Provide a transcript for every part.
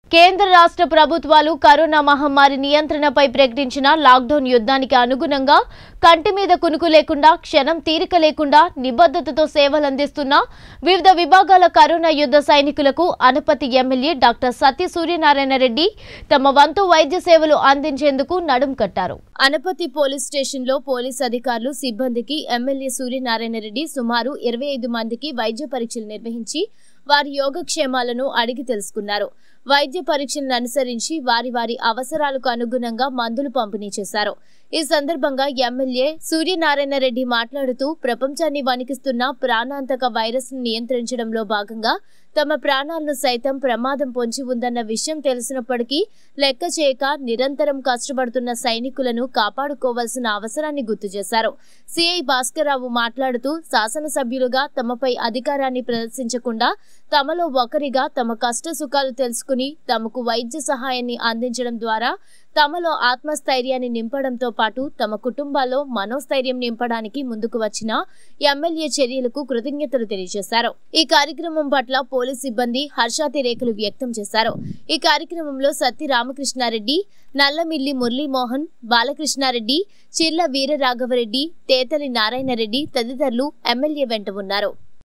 కేంద్ర రాష్ట్ర ప్రభుత్వాలు కరోనా మహమ్మారి నియంత్రణపై ప్రకటించిన లాక్డౌన్ యుద్ధానికి అనుగుణంగా కంటి మీద కునుకు లేకుండా క్షణం తీరిక లేకుండా నిబద్ధతతో సేవలందిస్తున్న వివిధ విభాగాల కరోనా యుద్ధ సైనికులకు అనపతి ఎమ్మెల్యే డాక్టర్ సత్య సూర్యనారాయణ రెడ్డి తమ వంతు వైద్య సేవలు అందించేందుకు నడుం కట్టారు అనపతి పోలీస్ స్టేషన్లో పోలీస్ అధికారులు సిబ్బందికి ఎమ్మెల్యే సూర్యనారాయణ రెడ్డి సుమారు ఇరవై ఐదు మందికి వైద్య పరీక్షలు నిర్వహించి వారి యోగక్షేమాలను అడిగి తెలుసుకున్నారు వైద్య పరీక్షలను అనుసరించి వారి వారి అవసరాలకు అనుగుణంగా మందులు పంపిణీ చేశారు ఈ సందర్భంగా ఎమ్మెల్యే సూర్యనారాయణ రెడ్డి మాట్లాడుతూ ప్రపంచాన్ని వణికిస్తున్న ప్రాణాంతక వైరస్ నియంత్రించడంలో భాగంగా తమ ప్రాణాలను సైతం ప్రమాదం పొంచి ఉందన్న విషయం తెలిసినప్పటికీ లెక్క చేయక నిరంతరం కష్టపడుతున్న సైనికులను కాపాడుకోవాల్సిన అవసరాన్ని గుర్తు చేశారు సిఐ భాస్కర్రావు మాట్లాడుతూ శాసనసభ్యులుగా తమపై అధికారాన్ని ప్రదర్శించకుండా తమలో ఒకరిగా తమ కష్ట సుఖాలు తెలుసుకుని తమకు వైద్య సహాయాన్ని అందించడం ద్వారా తమలో ఆత్మస్థైర్యాన్ని నింపడంతో పాటు తమ కుటుంబాల్లో మనోస్థైర్యం నింపడానికి ముందుకు వచ్చిన ఎమ్మెల్యే చర్యలకు కృతజ్ఞతలు తెలియజేశారు ఈ కార్యక్రమం పట్ల పోలీస్ సిబ్బంది హర్షాతిరేకలు వ్యక్తం చేశారు ఈ కార్యక్రమంలో సత్తి రామకృష్ణారెడ్డి నల్లమిల్లి మురళీమోహన్ బాలకృష్ణారెడ్డి చిర్ల వీరరాఘవరెడ్డి తేతలి నారాయణరెడ్డి తదితరులు ఎమ్మెల్యే వెంట ఉన్నారు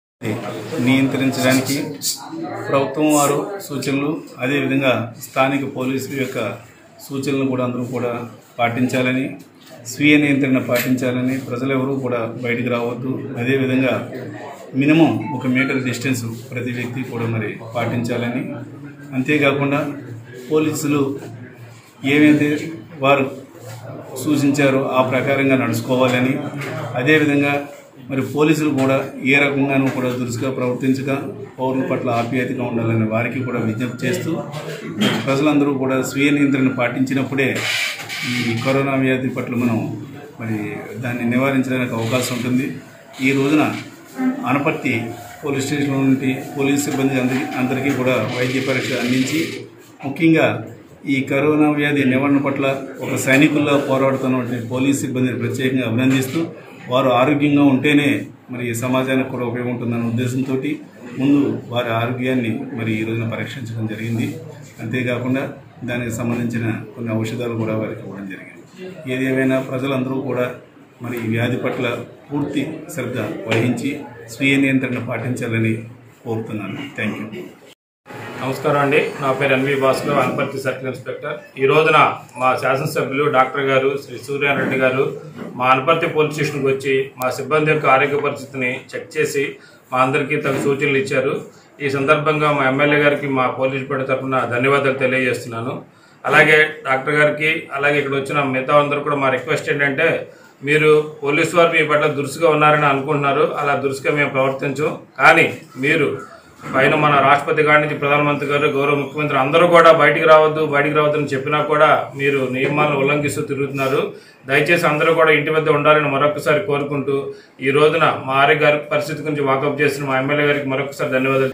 నియంత్రించడానికి ప్రభుత్వం వారు సూచనలు అదేవిధంగా స్థానిక పోలీసుల యొక్క సూచనలు కూడా అందరూ కూడా పాటించాలని స్వీయ నియంత్రణ పాటించాలని ప్రజలెవరూ కూడా బయటికి రావద్దు అదేవిధంగా మినిమం ఒక మీటర్ డిస్టెన్స్ ప్రతి వ్యక్తి కూడా మరి పాటించాలని అంతేకాకుండా పోలీసులు ఏవైతే వారు సూచించారో ఆ ప్రకారంగా నడుచుకోవాలని అదేవిధంగా మరి పోలీసులు కూడా ఏ రకంగానూ కూడా దురుసుగా ప్రవర్తించక పౌరుల పట్ల ఆప్యాయతగా ఉండాలని వారికి కూడా విజ్ఞప్తి చేస్తూ ప్రజలందరూ కూడా స్వీయ నియంత్రణ పాటించినప్పుడే ఈ కరోనా వ్యాధి పట్ల మనం మరి దాన్ని నివారించడానికి అవకాశం ఉంటుంది ఈ రోజున అనపర్తి పోలీస్ స్టేషన్లో నుండి పోలీస్ సిబ్బంది అందరి అందరికీ కూడా వైద్య పరీక్ష అందించి ముఖ్యంగా ఈ కరోనా వ్యాధి నివారణ పట్ల ఒక సైనికుల్లో పోరాడుతున్నటువంటి పోలీస్ సిబ్బందిని ప్రత్యేకంగా అభినందిస్తూ వారు ఆరోగ్యంగా ఉంటేనే మరి సమాజానికి కూడా ఉపయోగం ఉంటుందన్న ఉద్దేశంతో ముందు వారి ఆరోగ్యాన్ని మరి ఈ రోజున పరీక్షించడం జరిగింది అంతేకాకుండా దానికి సంబంధించిన కొన్ని ఔషధాలు కూడా వారికి ఇవ్వడం జరిగింది ఏది ఏమైనా ప్రజలందరూ కూడా మరి ఈ వ్యాధి పట్ల పూర్తి శ్రద్ధ వహించి స్వీయ నియంత్రణ పాటించాలని కోరుతున్నాను థ్యాంక్ యూ నమస్కారం అండి నా పేరు NV Bhaskar Anaparthi circle inspector ఈ రోజున మా శాసనసభ్యులు డాక్టర్ గారు శ్రీ సూర్యారెడ్డి గారు మా అనపర్తి పోలీస్ స్టేషన్కి వచ్చి మా సిబ్బంది యొక్క ఆరోగ్య పరిస్థితిని చెక్ చేసి మా అందరికీ తగు సూచనలు ఇచ్చారు ఈ సందర్భంగా మా ఎమ్మెల్యే గారికి మా పోలీస్ పడి తరఫున ధన్యవాదాలు తెలియజేస్తున్నాను అలాగే డాక్టర్ గారికి అలాగే ఇక్కడ వచ్చిన మిగతా అందరూ కూడా మా రిక్వెస్ట్ ఏంటంటే మీరు పోలీసు వారు మీ పట్ల దురుసుగా ఉన్నారని అనుకుంటున్నారు అలా దురుసుగా మేము ప్రవర్తించం కానీ మీరు పైన మన రాష్ట్రపతి గారి నుంచి ప్రధానమంత్రి గారు గౌరవ ముఖ్యమంత్రి అందరూ కూడా బయటికి రావద్దు బయటికి రావద్దు అని చెప్పినా కూడా మీరు నియమాలను ఉల్లంఘిస్తూ తిరుగుతున్నారు దయచేసి అందరూ కూడా ఇంటి వద్ద ఉండాలని మరొకసారి కోరుకుంటూ ఈ రోజున మా ఆరోగ్య పరిస్థితి గురించి వాకప్ చేసిన మా ఎమ్మెల్యే గారికి మరొకసారి ధన్యవాదాలు